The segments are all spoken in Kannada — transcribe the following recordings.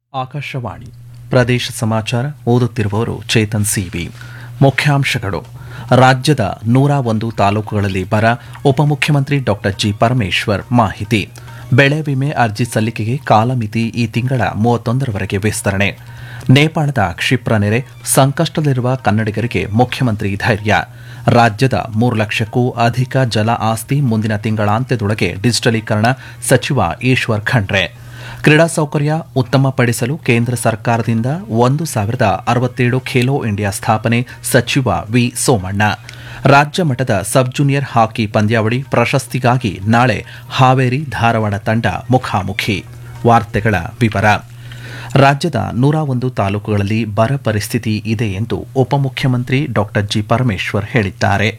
ಆಕಾಶವಾಣಿ ಪ್ರದೇಶ ಸಮಾಚಾರ ಓದುತ್ತಿರುವವರು ಚೇತನ್ ಸಿವಿ ಮುಖ್ಯಾಂಶಗಳು ರಾಜ್ಯದ ನೂರ ಒಂದು ತಾಲೂಕುಗಳಲ್ಲಿ ಬರ ಉಪಮುಖ್ಯಮಂತ್ರಿ ಡಾಕ್ಟರ್ ಜಿ ಪರಮೇಶ್ವರ್ ಮಾಹಿತಿ ಬೆಳೆ ವಿಮೆ ಅರ್ಜಿ ಸಲ್ಲಿಕೆಗೆ ಕಾಲಮಿತಿ ಈ ತಿಂಗಳ ಮೂವತ್ತೊಂದರವರೆಗೆ ವಿಸ್ತರಣೆ ನೇಪಾಳದ ಕ್ಷಿಪ್ರ ನೆರೆ ಸಂಕಷ್ಟದಲ್ಲಿರುವ ಕನ್ನಡಿಗರಿಗೆ ಮುಖ್ಯಮಂತ್ರಿ ಧೈರ್ಯ ರಾಜ್ಯದ ಮೂರು ಲಕ್ಷಕ್ಕೂ ಅಧಿಕ ಜಲ ಆಸ್ತಿ ಮುಂದಿನ ತಿಂಗಳಾಂತ್ಯದೊಳಗೆ ಡಿಜಿಟಲೀಕರಣ ಸಚಿವ ಈಶ್ವರ್ ಖಂಡ್ರೆ ಕ್ರೀಡಾ ಸೌಕರ್ಯ ಉತ್ತಮಪಡಿಸಲು ಕೇಂದ್ರ ಸರ್ಕಾರದಿಂದ ಒಂದು ಸಾವಿರದ ಅರವತ್ತೇಳು ಖೇಲೋ ಇಂಡಿಯಾ ಸ್ಥಾಪನೆ ಸಚಿವ ವಿ ಸೋಮಣ್ಣ ರಾಜ್ಯ ಮಟ್ಟದ ಸಬ್ ಜೂನಿಯರ್ ಹಾಕಿ ಪಂದ್ಯಾವಳಿ ಪ್ರಶಸ್ತಿಗಾಗಿ ನಾಳೆ ಹಾವೇರಿ ಧಾರವಾಡ ತಂಡ ಮುಖಾಮುಖಿ ವಾರ್ತೆಗಳ ವಿವರ ರಾಜ್ಯದ ನೂರ ಒಂದು ತಾಲೂಕುಗಳಲ್ಲಿ ಬರ ಪರಿಸ್ಥಿತಿ ಇದೆ ಎಂದು ಉಪಮುಖ್ಯಮಂತ್ರಿ ಡಾಕ್ಟರ್ ಜಿ ಪರಮೇಶ್ವರ್ ಹೇಳಿದ್ದಾರೆ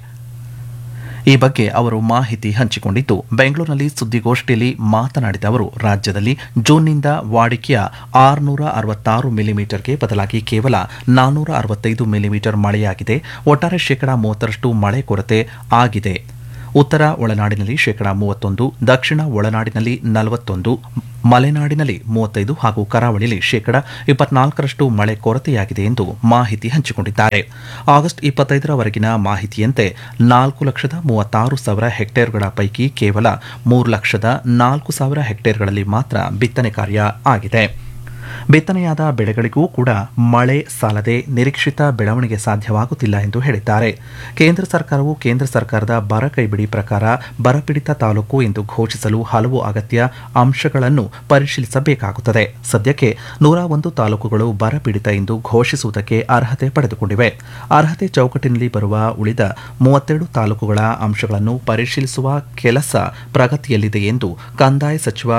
ಈ ಬಗ್ಗೆ ಅವರು ಮಾಹಿತಿ ಹಂಚಿಕೊಂಡಿದ್ದು ಬೆಂಗಳೂರಿನಲ್ಲಿ ಸುದ್ದಿಗೋಷ್ಠಿಯಲ್ಲಿ ಮಾತನಾಡಿದ ಅವರು ರಾಜ್ಯದಲ್ಲಿ ಜೂನ್ನಿಂದ ವಾಡಿಕೆಯ ಆರುನೂರ ಅರವತ್ತಾರು ಮಿಲಿಮೀಟರ್ಗೆ ಬದಲಾಗಿ ಕೇವಲ ನಾನ್ನೂರ ಅರವತ್ತೈದು ಮಿಲಿಮೀಟರ್ ಮಳೆಯಾಗಿದೆ ಒಟ್ಟಾರೆ ಶೇಕಡಾ ಮೂವತ್ತರಷ್ಟು ಮಳೆ ಕೊರತೆ ಆಗಿದೆ ಉತ್ತರ ಒಳನಾಡಿನಲ್ಲಿ ಶೇಕಡಾ ಮೂವತ್ತೊಂದು ದಕ್ಷಿಣ ಒಳನಾಡಿನಲ್ಲಿ ನಲವತ್ತೊಂದು ಮಲೆನಾಡಿನಲ್ಲಿ ಮೂವತ್ತೈದು ಹಾಗೂ ಕರಾವಳಿಯಲ್ಲಿ ಶೇಕಡಾ ಇಪ್ಪತ್ನಾಲ್ಕರಷ್ಟು ಮಳೆ ಕೊರತೆಯಾಗಿದೆ ಎಂದು ಮಾಹಿತಿ ಹಂಚಿಕೊಂಡಿದ್ದಾರೆ ಆಗಸ್ಟ್ ಇಪ್ಪತ್ತೈದರವರೆಗಿನ ಮಾಹಿತಿಯಂತೆ ನಾಲ್ಕು ಲಕ್ಷದ ಮೂವತ್ತಾರು ಸಾವಿರ ಹೆಕ್ಟೇರ್ಗಳ ಪೈಕಿ ಕೇವಲ ಮೂರು ಲಕ್ಷದ ನಾಲ್ಕು ಸಾವಿರ ಹೆಕ್ಟೇರ್ಗಳಲ್ಲಿ ಮಾತ್ರ ಬಿತ್ತನೆ ಕಾರ್ಯ ಆಗಿದೆ ಬಿತ್ತನೆಯಾದ ಬೆಳೆಗಳಿಗೂ ಕೂಡ ಮಳೆ ಸಾಲದೆ ನಿರೀಕ್ಷಿತ ಬೆಳವಣಿಗೆ ಸಾಧ್ಯವಾಗುತ್ತಿಲ್ಲ ಎಂದು ಹೇಳಿದ್ದಾರೆ ಕೇಂದ್ರ ಸರ್ಕಾರವು ಕೇಂದ್ರ ಸರ್ಕಾರದ ಬರ ಕೈಬಿಡಿ ಪ್ರಕಾರ ಬರಪೀಡಿತ ತಾಲೂಕು ಎಂದು ಘೋಷಿಸಲು ಹಲವು ಅಗತ್ಯ ಅಂಶಗಳನ್ನು ಪರಿಶೀಲಿಸಬೇಕಾಗುತ್ತದೆ ಸದ್ಯಕ್ಕೆ ನೂರ ಒಂದು ತಾಲೂಕುಗಳು ಬರಪೀಡಿತ ಎಂದು ಘೋಷಿಸುವುದಕ್ಕೆ ಅರ್ಹತೆ ಪಡೆದುಕೊಂಡಿವೆ ಅರ್ಹತೆ ಚೌಕಟ್ಟಿನಲ್ಲಿ ಬರುವ ಉಳಿದ ಮೂವತ್ತೆರಡು ತಾಲೂಕುಗಳ ಅಂಶಗಳನ್ನು ಪರಿಶೀಲಿಸುವ ಕೆಲಸ ಪ್ರಗತಿಯಲ್ಲಿದೆ ಎಂದು ಕಂದಾಯ ಸಚಿವ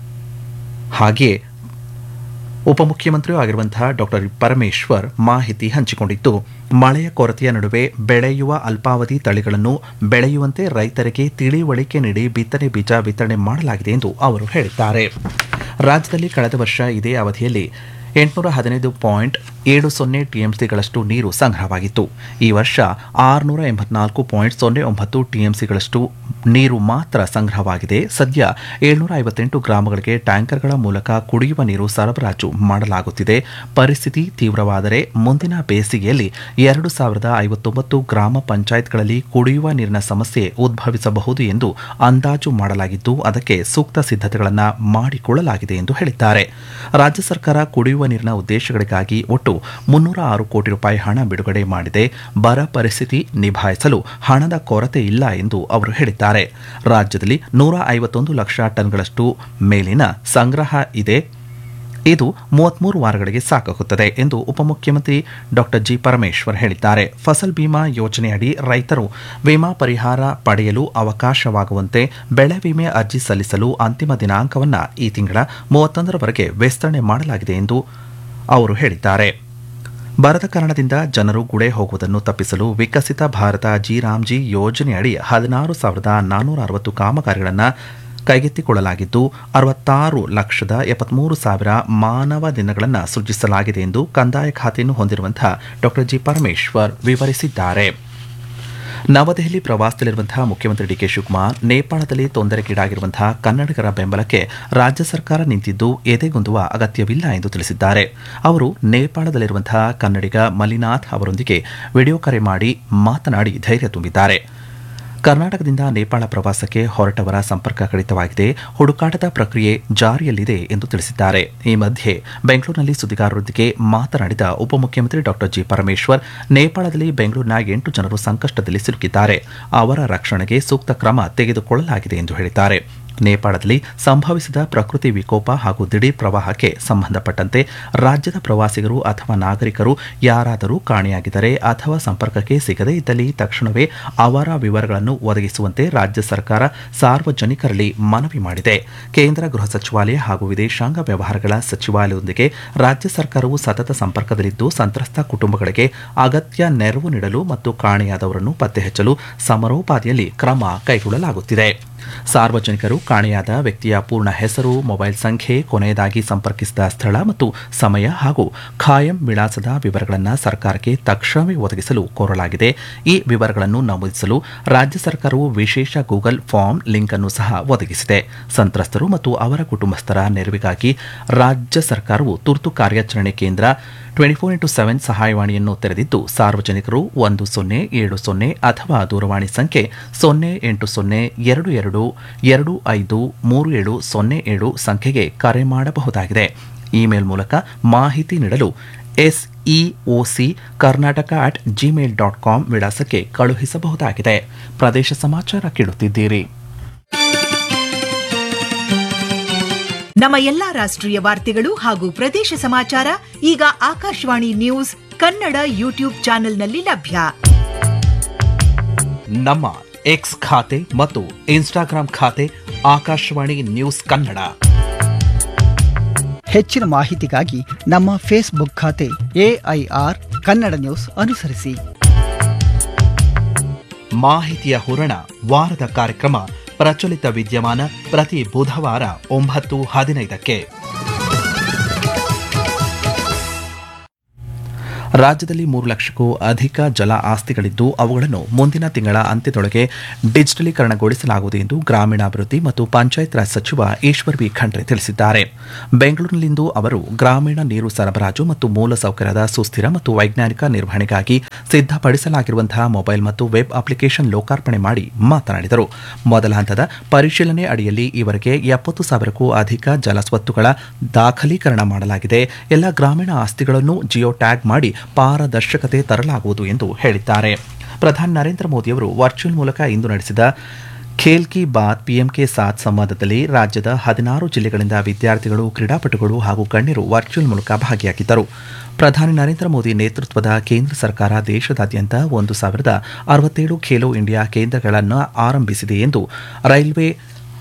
ಹಾಗೆಯೇ ಉಪಮುಖ್ಯಮಂತ್ರಿಯೂ ಆಗಿರುವಂತಹ ಡಾಕ್ಟರ್ ಪರಮೇಶ್ವರ್ ಮಾಹಿತಿ ಹಂಚಿಕೊಂಡಿದ್ದು ಮಳೆಯ ಕೊರತೆಯ ನಡುವೆ ಬೆಳೆಯುವ ಅಲ್ಪಾವಧಿ ತಳಿಗಳನ್ನು ಬೆಳೆಯುವಂತೆ ರೈತರಿಗೆ ತಿಳಿವಳಿಕೆ ನೀಡಿ ಬಿತ್ತನೆ ಬೀಜ ವಿತರಣೆ ಮಾಡಲಾಗಿದೆ ಎಂದು ಅವರು ಹೇಳಿದ್ದಾರೆ ರಾಜ್ಯದಲ್ಲಿ ಕಳೆದ ವರ್ಷ ಇದೇ ಅವಧಿಯಲ್ಲಿ ಎಂಟುನೂರ ಹದಿನೈದು ಪಾಯಿಂಟ್ ಏಳು ಸೊನ್ನೆ ಟಿಎಂಸಿಗಳಷ್ಟು ನೀರು ಸಂಗ್ರಹವಾಗಿತ್ತು ಈ ವರ್ಷ ಆರುನೂರ ಎಂಬತ್ನಾಲ್ಕು ಪಾಯಿಂಟ್ ಸೊನ್ನೆ ಒಂಬತ್ತು ಟಿಎಂಸಿಗಳಷ್ಟು ನೀರು ಮಾತ್ರ ಸಂಗ್ರಹವಾಗಿದೆ ಸದ್ಯ ಏಳ್ನೂರ ಐವತ್ತೆಂಟು ಗ್ರಾಮಗಳಿಗೆ ಟ್ಯಾಂಕರ್ಗಳ ಮೂಲಕ ಕುಡಿಯುವ ನೀರು ಸರಬರಾಜು ಮಾಡಲಾಗುತ್ತಿದೆ ಪರಿಸ್ಥಿತಿ ತೀವ್ರವಾದರೆ ಮುಂದಿನ ಬೇಸಿಗೆಯಲ್ಲಿ ಎರಡು ಸಾವಿರದ ಐವತ್ತೊಂಬತ್ತು ಗ್ರಾಮ ಪಂಚಾಯತ್ಗಳಲ್ಲಿ ಕುಡಿಯುವ ನೀರಿನ ಸಮಸ್ಯೆ ಉದ್ಭವಿಸಬಹುದು ಎಂದು ಅಂದಾಜು ಮಾಡಲಾಗಿದ್ದು ಅದಕ್ಕೆ ಸೂಕ್ತ ಸಿದ್ಧತೆಗಳನ್ನು ಮಾಡಿಕೊಳ್ಳಲಾಗಿದೆ ಎಂದು ಹೇಳಿದ್ದಾರೆ ರಾಜ್ಯ ಸರ್ಕಾರ ಕುಡಿಯುವ ನೀರಿನ ಉದ್ದೇಶಗಳಿಗಾಗಿ ಒಟ್ಟು ಮುನ್ನೂರ ಆರು ಕೋಟಿ ರೂಪಾಯಿ ಹಣ ಬಿಡುಗಡೆ ಮಾಡಿದೆ ಬರ ಪರಿಸ್ಥಿತಿ ನಿಭಾಯಿಸಲು ಹಣದ ಕೊರತೆ ಇಲ್ಲ ಎಂದು ಅವರು ಹೇಳಿದ್ದಾರೆ ರಾಜ್ಯದಲ್ಲಿ ನೂರ ಐವತ್ತೊಂದು ಲಕ್ಷ ಟನ್ಗಳಷ್ಟು ಮೇಲಿನ ಸಂಗ್ರಹ ಇದೆ ಇದು ಮೂವತ್ಮೂರು ವಾರಗಳಿಗೆ ಸಾಕಾಗುತ್ತದೆ ಎಂದು ಉಪಮುಖ್ಯಮಂತ್ರಿ ಡಾಕ್ಟರ್ ಜಿ ಪರಮೇಶ್ವರ್ ಹೇಳಿದ್ದಾರೆ ಫಸಲ್ ಬಿಮಾ ಯೋಜನೆಯಡಿ ರೈತರು ವಿಮಾ ಪರಿಹಾರ ಪಡೆಯಲು ಅವಕಾಶವಾಗುವಂತೆ ಬೆಳೆ ವಿಮೆ ಅರ್ಜಿ ಸಲ್ಲಿಸಲು ಅಂತಿಮ ದಿನಾಂಕವನ್ನು ಈ ತಿಂಗಳ ಮೂವತ್ತೊಂದರವರೆಗೆ ವಿಸ್ತರಣೆ ಮಾಡಲಾಗಿದೆ ಎಂದು ಅವರು ಹೇಳಿದ್ದಾರೆ ಬರದ ಕಾರಣದಿಂದ ಜನರು ಗುಳೆ ಹೋಗುವುದನ್ನು ತಪ್ಪಿಸಲು ವಿಕಸಿತ ಭಾರತ ಜಿ ರಾಮ್ಜಿ ಯೋಜನೆಯಡಿ ಹದಿನಾರು ಸಾವಿರದ ನಾನ್ನೂರ ಅರವತ್ತು ಕಾಮಗಾರಿಗಳನ್ನು ಕೈಗೆತ್ತಿಕೊಳ್ಳಲಾಗಿದ್ದು ಅರವತ್ತಾರು ಲಕ್ಷದ ಎಪ್ಪತ್ಮೂರು ಸಾವಿರ ಮಾನವ ದಿನಗಳನ್ನು ಸೃಜಿಸಲಾಗಿದೆ ಎಂದು ಕಂದಾಯ ಖಾತೆಯನ್ನು ಹೊಂದಿರುವಂತಹ ಡಾಕ್ಟರ್ ಜಿ ಪರಮೇಶ್ವರ್ ವಿವರಿಸಿದ್ದಾರೆ ನವದೆಹಲಿ ಪ್ರವಾಸದಲ್ಲಿರುವಂತಹ ಮುಖ್ಯಮಂತ್ರಿ ಡಿಕೆ ಶಿವಕುಮಾರ್ ನೇಪಾಳದಲ್ಲಿ ತೊಂದರೆಗೀಡಾಗಿರುವಂತಹ ಕನ್ನಡಿಗರ ಬೆಂಬಲಕ್ಕೆ ರಾಜ್ಯ ಸರ್ಕಾರ ನಿಂತಿದ್ದು ಎದೆಗುಂದುವ ಅಗತ್ಯವಿಲ್ಲ ಎಂದು ತಿಳಿಸಿದ್ದಾರೆ ಅವರು ನೇಪಾಳದಲ್ಲಿರುವಂತಹ ಕನ್ನಡಿಗ ಮಲ್ಲಿನಾಥ್ ಅವರೊಂದಿಗೆ ವಿಡಿಯೋ ಕರೆ ಮಾಡಿ ಮಾತನಾಡಿ ಧೈರ್ಯ ತುಂಬಿದ್ದಾರೆ ಕರ್ನಾಟಕದಿಂದ ನೇಪಾಳ ಪ್ರವಾಸಕ್ಕೆ ಹೊರಟವರ ಸಂಪರ್ಕ ಕಡಿತವಾಗಿದೆ ಹುಡುಕಾಟದ ಪ್ರಕ್ರಿಯೆ ಜಾರಿಯಲ್ಲಿದೆ ಎಂದು ತಿಳಿಸಿದ್ದಾರೆ ಈ ಮಧ್ಯೆ ಬೆಂಗಳೂರಿನಲ್ಲಿ ಸುದ್ದಿಗಾರರೊಂದಿಗೆ ಮಾತನಾಡಿದ ಉಪಮುಖ್ಯಮಂತ್ರಿ ಡಾಕ್ಟರ್ ಜಿ ಪರಮೇಶ್ವರ್ ನೇಪಾಳದಲ್ಲಿ ಬೆಂಗಳೂರಿನ ಎಂಟು ಜನರು ಸಂಕಷ್ಟದಲ್ಲಿ ಸಿಲುಕಿದ್ದಾರೆ ಅವರ ರಕ್ಷಣೆಗೆ ಸೂಕ್ತ ಕ್ರಮ ತೆಗೆದುಕೊಳ್ಳಲಾಗಿದೆ ಎಂದು ಹೇಳಿದ್ದಾರೆ ನೇಪಾಳದಲ್ಲಿ ಸಂಭವಿಸಿದ ಪ್ರಕೃತಿ ವಿಕೋಪ ಹಾಗೂ ದಿಢೀರ್ ಪ್ರವಾಹಕ್ಕೆ ಸಂಬಂಧಪಟ್ಟಂತೆ ರಾಜ್ಯದ ಪ್ರವಾಸಿಗರು ಅಥವಾ ನಾಗರಿಕರು ಯಾರಾದರೂ ಕಾಣೆಯಾಗಿದ್ದರೆ ಅಥವಾ ಸಂಪರ್ಕಕ್ಕೆ ಸಿಗದೇ ಇದ್ದಲ್ಲಿ ತಕ್ಷಣವೇ ಅವರ ವಿವರಗಳನ್ನು ಒದಗಿಸುವಂತೆ ರಾಜ್ಯ ಸರ್ಕಾರ ಸಾರ್ವಜನಿಕರಲ್ಲಿ ಮನವಿ ಮಾಡಿದೆ ಕೇಂದ್ರ ಗೃಹ ಸಚಿವಾಲಯ ಹಾಗೂ ವಿದೇಶಾಂಗ ವ್ಯವಹಾರಗಳ ಸಚಿವಾಲಯದೊಂದಿಗೆ ರಾಜ್ಯ ಸರ್ಕಾರವು ಸತತ ಸಂಪರ್ಕದಲ್ಲಿದ್ದು ಸಂತ್ರಸ್ತ ಕುಟುಂಬಗಳಿಗೆ ಅಗತ್ಯ ನೆರವು ನೀಡಲು ಮತ್ತು ಕಾಣೆಯಾದವರನ್ನು ಪತ್ತೆ ಹಚ್ಚಲು ಸಮರೋಪಾದಿಯಲ್ಲಿ ಕ್ರಮ ಕೈಗೊಳ್ಳಲಾಗುತ್ತಿದೆ ಸಾರ್ವಜನಿಕರು ಕಾಣೆಯಾದ ವ್ಯಕ್ತಿಯ ಪೂರ್ಣ ಹೆಸರು ಮೊಬೈಲ್ ಸಂಖ್ಯೆ ಕೊನೆಯದಾಗಿ ಸಂಪರ್ಕಿಸಿದ ಸ್ಥಳ ಮತ್ತು ಸಮಯ ಹಾಗೂ ಖಾಯಂ ವಿಳಾಸದ ವಿವರಗಳನ್ನು ಸರ್ಕಾರಕ್ಕೆ ತಕ್ಷಣವೇ ಒದಗಿಸಲು ಕೋರಲಾಗಿದೆ ಈ ವಿವರಗಳನ್ನು ನಮೂದಿಸಲು ರಾಜ್ಯ ಸರ್ಕಾರವು ವಿಶೇಷ ಗೂಗಲ್ ಫಾರ್ಮ್ ಲಿಂಕ್ ಅನ್ನು ಸಹ ಒದಗಿಸಿದೆ ಸಂತ್ರಸ್ತರು ಮತ್ತು ಅವರ ಕುಟುಂಬಸ್ಥರ ನೆರವಿಗಾಗಿ ರಾಜ್ಯ ಸರ್ಕಾರವು ತುರ್ತು ಕಾರ್ಯಾಚರಣೆ ಕೇಂದ್ರ ಟ್ವೆಂಟಿ ಫೋರ್ ಇಂಟು ಸೆವೆನ್ ಸಹಾಯವಾಣಿಯನ್ನು ತೆರೆದಿದ್ದು ಸಾರ್ವಜನಿಕರು ಒಂದು ಸೊನ್ನೆ ಏಳು ಸೊನ್ನೆ ಅಥವಾ ದೂರವಾಣಿ ಸಂಖ್ಯೆ ಸೊನ್ನೆ ಎಂಟು ಸೊನ್ನೆ ಎರಡು ಎರಡು ಎರಡು ಐದು ಮೂರು ಏಳು ಸೊನ್ನೆ ಏಳು ಸಂಖ್ಯೆಗೆ ಕರೆ ಮಾಡಬಹುದಾಗಿದೆ ಇಮೇಲ್ ಮೂಲಕ ಮಾಹಿತಿ ನೀಡಲು SEOC Karnataka at Gmail dot com ವಿಳಾಸಕ್ಕೆ ಕಳುಹಿಸಬಹುದಾಗಿದೆ ಪ್ರದೇಶ ಸಮಾಚಾರ ಕೇಳುತ್ತಿದ್ದೀರಿ ನಮ್ಮ ಎಲ್ಲಾ ರಾಷ್ಟ್ರೀಯ ವಾರ್ತೆಗಳು ಹಾಗೂ ಪ್ರದೇಶ ಸಮಾಚಾರ ಈಗ ಆಕಾಶವಾಣಿ ನ್ಯೂಸ್ ಕನ್ನಡ ಯೂಟ್ಯೂಬ್ ಚಾನೆಲ್ನಲ್ಲಿ ಲಭ್ಯ ನಮ್ಮ ಎಕ್ಸ್ ಖಾತೆ ಮತ್ತು ಇನ್ಸ್ಟಾಗ್ರಾಂ ಖಾತೆ ಆಕಾಶವಾಣಿ ನ್ಯೂಸ್ ಕನ್ನಡ ಹೆಚ್ಚಿನ ಮಾಹಿತಿಗಾಗಿ ನಮ್ಮ ಫೇಸ್ಬುಕ್ ಖಾತೆ ಎಐಆರ್ ಕನ್ನಡ ನ್ಯೂಸ್ ಅನುಸರಿಸಿ ಮಾಹಿತಿಯ ಹೂರಣ ವಾರದ ಕಾರ್ಯಕ್ರಮ ಪ್ರಚಲಿತ ವಿದ್ಯಮಾನ ಪ್ರತಿ ಬುಧವಾರ ಒಂಬತ್ತು ಹದಿನೈದಕ್ಕೆ ರಾಜ್ಯದಲ್ಲಿ ಮೂರು ಲಕ್ಷಕ್ಕೂ ಅಧಿಕ ಜಲ ಆಸ್ತಿಗಳಿದ್ದು ಅವುಗಳನ್ನು ಮುಂದಿನ ತಿಂಗಳ ಅಂತ್ಯದೊಳಗೆ ಡಿಜಿಟಲೀಕರಣಗೊಳಿಸಲಾಗುವುದು ಎಂದು ಗ್ರಾಮೀಣಾಭಿವೃದ್ಧಿ ಮತ್ತು ಪಂಚಾಯತ್ ರಾಜ್ ಸಚಿವ ಈಶ್ವರ್ ಬಿ ಖಂಡ್ರೆ ತಿಳಿಸಿದ್ದಾರೆ ಬೆಂಗಳೂರಿನಲ್ಲಿಂದು ಅವರು ಗ್ರಾಮೀಣ ನೀರು ಸರಬರಾಜು ಮತ್ತು ಮೂಲಸೌಕರ್ಯದ ಸುಸ್ಥಿರ ಮತ್ತು ವೈಜ್ಞಾನಿಕ ನಿರ್ವಹಣೆಗಾಗಿ ಸಿದ್ಧಪಡಿಸಲಾಗಿರುವಂತಹ ಮೊಬೈಲ್ ಮತ್ತು ವೆಬ್ ಅಪ್ಲಿಕೇಶನ್ ಲೋಕಾರ್ಪಣೆ ಮಾಡಿ ಮಾತನಾಡಿದರು ಮೊದಲ ಹಂತದ ಪರಿಶೀಲನೆ ಅಡಿಯಲ್ಲಿ ಈವರೆಗೆ ಎಪ್ಪತ್ತು ಸಾವಿರಕ್ಕೂ ಅಧಿಕ ಜಲಸ್ವತ್ತುಗಳ ದಾಖಲೀಕರಣ ಮಾಡಲಾಗಿದೆ ಎಲ್ಲ ಗ್ರಾಮೀಣ ಆಸ್ತಿಗಳನ್ನು ಜಿಯೋ ಟ್ಯಾಗ್ ಮಾಡಿ ಪಾರದರ್ಶಕತೆ ತರಲಾಗುವುದು ಎಂದು ಹೇಳಿದ್ದಾರೆ ಪ್ರಧಾನಿ ನರೇಂದ್ರ ಮೋದಿಯವರು ವರ್ಚುವಲ್ ಮೂಲಕ ಇಂದು ನಡೆಸಿದ ಖೇಲ್ ಕಿ ಬಾತ್ ಪಿಎಂಕೆ ಸಾತ್ ಸಂವಾದದಲ್ಲಿ ರಾಜ್ಯದ ಹದಿನಾರು ಜಿಲ್ಲೆಗಳಿಂದ ವಿದ್ಯಾರ್ಥಿಗಳು ಕ್ರೀಡಾಪಟುಗಳು ಹಾಗೂ ಗಣ್ಯರು ವರ್ಚುವಲ್ ಮೂಲಕ ಭಾಗಿಯಾಗಿದ್ದರು ಪ್ರಧಾನಿ ನರೇಂದ್ರ ಮೋದಿ ನೇತೃತ್ವದ ಕೇಂದ್ರ ಸರ್ಕಾರ ದೇಶದಾದ್ಯಂತ ಒಂದು ಸಾವಿರದ ಅರವತ್ತೇಳು ಖೇಲೋ ಇಂಡಿಯಾ ಕೇಂದ್ರಗಳನ್ನು ಆರಂಭಿಸಿದೆ ಎಂದು ರೈಲ್ವೆ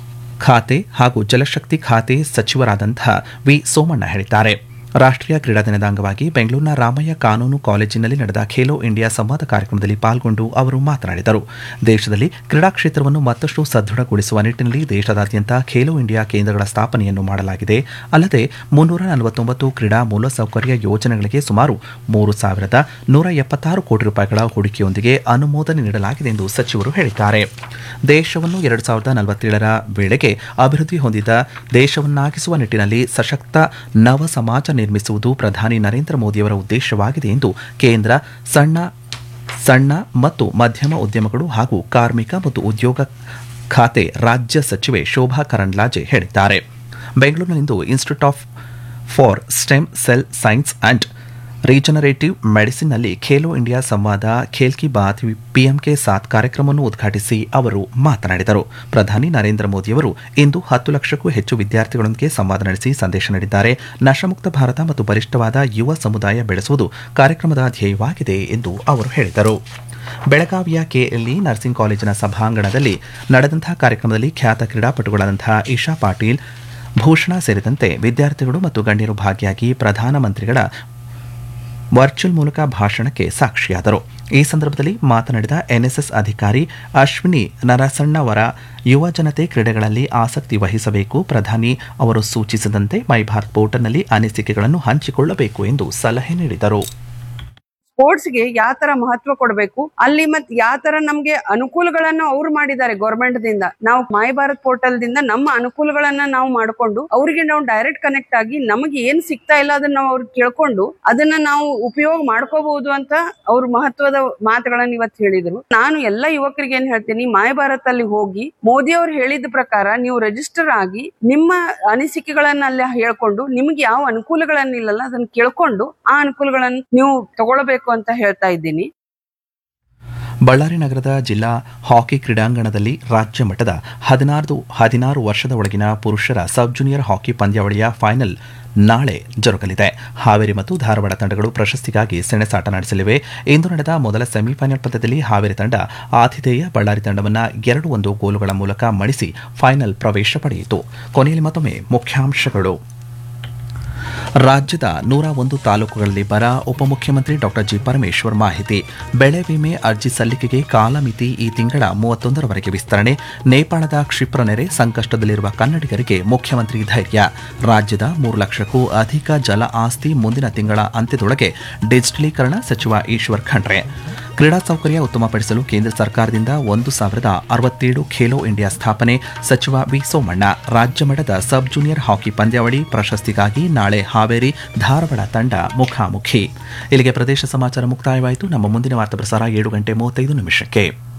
ಖಾತೆ ಹಾಗೂ ಜಲಶಕ್ತಿ ಖಾತೆ ಸಚಿವರಾದಂತಹ ವಿ ಸೋಮಣ್ಣ ಹೇಳಿದ್ದಾರೆ ರಾಷ್ಟ್ರೀಯ ಕ್ರೀಡಾ ದಿನದ ಅಂಗವಾಗಿ ಬೆಂಗಳೂರಿನ ರಾಮಯ್ಯ ಕಾನೂನು ಕಾಲೇಜಿನಲ್ಲಿ ನಡೆದ ಖೇಲೋ ಇಂಡಿಯಾ ಸಂವಾದ ಕಾರ್ಯಕ್ರಮದಲ್ಲಿ ಪಾಲ್ಗೊಂಡು ಅವರು ಮಾತನಾಡಿದರು ದೇಶದಲ್ಲಿ ಕ್ರೀಡಾ ಕ್ಷೇತ್ರವನ್ನು ಮತ್ತಷ್ಟು ಸದೃಢಗೊಳಿಸುವ ನಿಟ್ಟಿನಲ್ಲಿ ದೇಶದಾದ್ಯಂತ ಖೇಲೋ ಇಂಡಿಯಾ ಕೇಂದ್ರಗಳ ಸ್ಥಾಪನೆಯನ್ನು ಮಾಡಲಾಗಿದೆ ಅಲ್ಲದೆ ಮುನ್ನೂರ ನಲವತ್ತೊಂಬತ್ತು ಕ್ರೀಡಾ ಮೂಲಸೌಕರ್ಯ ಯೋಜನೆಗಳಿಗೆ ಸುಮಾರು ಮೂರು ಸಾವಿರದ ನೂರ ಎಪ್ಪತ್ತಾರು ಕೋಟಿ ರೂಪಾಯಿಗಳ ಹೂಡಿಕೆಯೊಂದಿಗೆ ಅನುಮೋದನೆ ನೀಡಲಾಗಿದೆ ಎಂದು ಸಚಿವರು ಹೇಳಿದ್ದಾರೆ ದೇಶವನ್ನು ಎರಡು ಸಾವಿರದ ನಲವತ್ತೇಳರ ವೇಳೆಗೆ ಅಭಿವೃದ್ಧಿ ಹೊಂದಿದ ದೇಶವನ್ನಾಗಿಸುವ ನಿಟ್ಟಿನಲ್ಲಿ ಸಶಕ್ತ ನವ ಸಮಾಜ ನಿರ್ಮಿಸುವುದು ಪ್ರಧಾನಿ ನರೇಂದ್ರ ಮೋದಿಯವರ ಉದ್ದೇಶವಾಗಿದೆ ಎಂದು ಕೇಂದ್ರ ಸಣ್ಣ ಸಣ್ಣ ಮತ್ತು ಮಧ್ಯಮ ಉದ್ಯಮಗಳು ಹಾಗೂ ಕಾರ್ಮಿಕ ಮತ್ತು ಉದ್ಯೋಗ ಖಾತೆ ರಾಜ್ಯ ಸಚಿವೆ ಶೋಭಾ ಕರಂದ್ಲಾಜೆ ಹೇಳಿದ್ದಾರೆ ಬೆಂಗಳೂರಿನಲ್ಲಿಂದು institute of for stem cell science and regenerative ಮೆಡಿಸಿನ್ನಲ್ಲಿ ಖೇಲೋ ಇಂಡಿಯಾ ಸಂವಾದ ಖೇಲ್ ಕಿ ಬಾತ್ ಪಿಎಂಕೆ ಸಾತ್ ಕಾರ್ಯಕ್ರಮವನ್ನು ಉದ್ಘಾಟಿಸಿ ಅವರು ಮಾತನಾಡಿದರು ಪ್ರಧಾನಿ ನರೇಂದ್ರ ಮೋದಿಯವರು ಇಂದು ಹತ್ತು ಲಕ್ಷಕ್ಕೂ ಹೆಚ್ಚು ವಿದ್ಯಾರ್ಥಿಗಳೊಂದಿಗೆ ಸಂವಾದ ನಡೆಸಿ ಸಂದೇಶ ನೀಡಿದ್ದಾರೆ ನಶಮುಕ್ತ ಭಾರತ ಮತ್ತು ಬಲಿಷ್ಠವಾದ ಯುವ ಸಮುದಾಯ ಬೆಳೆಸುವುದು ಕಾರ್ಯಕ್ರಮದ ಧ್ಯೇಯವಾಗಿದೆ ಎಂದು ಅವರು ಹೇಳಿದರು ಬೆಳಗಾವಿಯ ಕೆಎಲ್ಇ ನರ್ಸಿಂಗ್ ಕಾಲೇಜಿನ ಸಭಾಂಗಣದಲ್ಲಿ ನಡೆದಂತಹ ಕಾರ್ಯಕ್ರಮದಲ್ಲಿ ಖ್ಯಾತ ಕ್ರೀಡಾಪಟುಗಳಾದಂತಹ ಇಶಾ ಪಾಟೀಲ್ ಭೂಷಣ ಸೇರಿದಂತೆ ವಿದ್ಯಾರ್ಥಿಗಳು ಮತ್ತು ಗಣ್ಯರು ಭಾಗಿಯಾಗಿ ಪ್ರಧಾನಮಂತ್ರಿಗಳ ವರ್ಚುವಲ್ ಮೂಲಕ ಭಾಷಣಕ್ಕೆ ಸಾಕ್ಷಿಯಾದರು ಈ ಸಂದರ್ಭದಲ್ಲಿ ಮಾತನಾಡಿದ ಎನ್ಎಸ್ಎಸ್ ಅಧಿಕಾರಿ ಅಶ್ವಿನಿ ನರಸಣ್ಣವರ ಯುವ ಜನತೆ ಕ್ರೀಡೆಗಳಲ್ಲಿ ಆಸಕ್ತಿ ವಹಿಸಬೇಕು ಪ್ರಧಾನಿ ಅವರು ಸೂಚಿಸಿದಂತೆ ಮೈ ಭಾರತ್ ಪೋರ್ಟಲ್ನಲ್ಲಿ ಅನಿಸಿಕೆಗಳನ್ನು ಹಂಚಿಕೊಳ್ಳಬೇಕು ಎಂದು ಸಲಹೆ ನೀಡಿದರು ಸ್ಪೋರ್ಟ್ಸ್ಗೆ ಯಾವ ತರ ಮಹತ್ವ ಕೊಡಬೇಕು ಅಲ್ಲಿ ಮತ್ ಯಾವ ತರ ನಮ್ಗೆ ಅನುಕೂಲಗಳನ್ನು ಅವ್ರು ಮಾಡಿದ್ದಾರೆ ಗೌರ್ಮೆಂಟ್ ದಿಂದ ನಾವು ಮೈ ಭಾರತ್ ಪೋರ್ಟಲ್ ದಿಂದ ನಮ್ಮ ಅನುಕೂಲಗಳನ್ನ ನಾವು ಮಾಡ್ಕೊಂಡು ಅವ್ರಿಗೆ ನಾವು ಡೈರೆಕ್ಟ್ ಕನೆಕ್ಟ್ ಆಗಿ ನಮಗೆ ಏನ್ ಸಿಗ್ತಾ ಇಲ್ಲ ಅದನ್ನ ನಾವು ಅವ್ರಿಗೆ ಕೇಳ್ಕೊಂಡು ಅದನ್ನ ನಾವು ಉಪಯೋಗ ಮಾಡ್ಕೋಬಹುದು ಅಂತ ಅವ್ರ ಮಹತ್ವದ ಮಾತುಗಳನ್ನ ಇವತ್ತು ಹೇಳಿದ್ರು ನಾನು ಎಲ್ಲ ಯುವಕರಿಗೆ ಏನ್ ಹೇಳ್ತೀನಿ ಮೈ ಭಾರತ್ ಅಲ್ಲಿ ಹೋಗಿ ಮೋದಿ ಅವ್ರು ಹೇಳಿದ ಪ್ರಕಾರ ನೀವು ರಿಜಿಸ್ಟರ್ ಆಗಿ ನಿಮ್ಮ ಅನಿಸಿಕೆಗಳನ್ನ ಅಲ್ಲಿ ಹೇಳ್ಕೊಂಡು ನಿಮ್ಗೆ ಯಾವ ಅನುಕೂಲಗಳನ್ನಿಲ್ಲಲ್ಲ ಅದನ್ನ ಕೇಳ್ಕೊಂಡು ಆ ಅನುಕೂಲಗಳನ್ನು ನೀವು ತಗೊಳ್ಬೇಕು ಅಂತ ಹೇಳ್ತಾ ಇದ್ದೀನಿ ಬಳ್ಳಾರಿ ನಗರದ ಜಿಲ್ಲಾ ಹಾಕಿ ಕ್ರೀಡಾಂಗಣದಲ್ಲಿ ರಾಜ್ಯ ಮಟ್ಟದ ಹದಿನಾರು ಹದಿನಾರು ವರ್ಷದ ಒಳಗಿನ ಪುರುಷರ ಸಬ್ ಜೂನಿಯರ್ ಹಾಕಿ ಪಂದ್ಯಾವಳಿಯ ಫೈನಲ್ ನಾಳೆ ಜರುಗಲಿದೆ ಹಾವೇರಿ ಮತ್ತು ಧಾರವಾಡ ತಂಡಗಳು ಪ್ರಶಸ್ತಿಗಾಗಿ ಸೆಣಸಾಟ ನಡೆಸಲಿವೆ ಇಂದು ನಡೆದ ಮೊದಲ ಸೆಮಿಫೈನಲ್ ಪಂದ್ಯದಲ್ಲಿ ಹಾವೇರಿ ತಂಡ ಆತಿಥೇಯ ಬಳ್ಳಾರಿ ತಂಡವನ್ನು ಎರಡು ಒಂದು ಗೋಲುಗಳ ಮೂಲಕ ಮಣಿಸಿ ಫೈನಲ್ ಪ್ರವೇಶ ಪಡೆಯಿತು ಕೊನೆಯಲ್ಲಿ ಮತ್ತೊಮ್ಮೆ ಮುಖ್ಯಾಂಶಗಳು ರಾಜ್ಯದ ನೂರ ಒಂದು ತಾಲೂಕುಗಳಲ್ಲಿ ಬರ ಉಪಮುಖ್ಯಮಂತ್ರಿ ಡಾಕ್ಟರ್ ಜಿ ಪರಮೇಶ್ವರ್ ಮಾಹಿತಿ ಬೆಳೆ ವಿಮೆ ಅರ್ಜಿ ಸಲ್ಲಿಕೆಗೆ ಕಾಲಮಿತಿ ಈ ತಿಂಗಳ ಮೂವತ್ತೊಂದರವರೆಗೆ ವಿಸ್ತರಣೆ ನೇಪಾಳದ ಕ್ಷಿಪ್ರ ನೆರೆ ಸಂಕಷ್ಟದಲ್ಲಿರುವ ಕನ್ನಡಿಗರಿಗೆ ಮುಖ್ಯಮಂತ್ರಿ ಧೈರ್ಯ ರಾಜ್ಯದ ಮೂರು ಲಕ್ಷಕ್ಕೂ ಅಧಿಕ ಜಲ ಆಸ್ತಿ ಮುಂದಿನ ತಿಂಗಳ ಅಂತ್ಯದೊಳಗೆ ಡಿಜಿಟಲೀಕರಣ ಸಚಿವ ಈಶ್ವರ್ ಖಂಡ್ರೆ ಕ್ರೀಡಾ ಸೌಕರ್ಯ ಉತ್ತಮಪಡಿಸಲು ಕೇಂದ್ರ ಸರ್ಕಾರದಿಂದ ಒಂದು ಸಾವಿರದ ಅರವತ್ತೇಳು ಖೇಲೋ ಇಂಡಿಯಾ ಸ್ಥಾಪನೆ ಸಚಿವ ವಿ ಸೋಮಣ್ಣ ರಾಜ್ಯ ಮಟ್ಟದ ಸಬ್ ಜೂನಿಯರ್ ಹಾಕಿ ಪಂದ್ಯಾವಳಿ ಪ್ರಶಸ್ತಿಗಾಗಿ ನಾಳೆ ಹಾವೇರಿ ಧಾರವಾಡ ತಂಡ ಮುಖಾಮುಖಿ ಇಲ್ಲಿಗೆ ಪ್ರದೇಶ ಸಮಾಚಾರ ಮುಕ್ತಾಯವಾಯಿತು ನಮ್ಮ ಮುಂದಿನ ವಾರ್ತಾ ಪ್ರಸಾರ ಏಳು ಗಂಟೆ ಮೂವತ್ತೈದು ನಿಮಿಷಕ್ಕೆ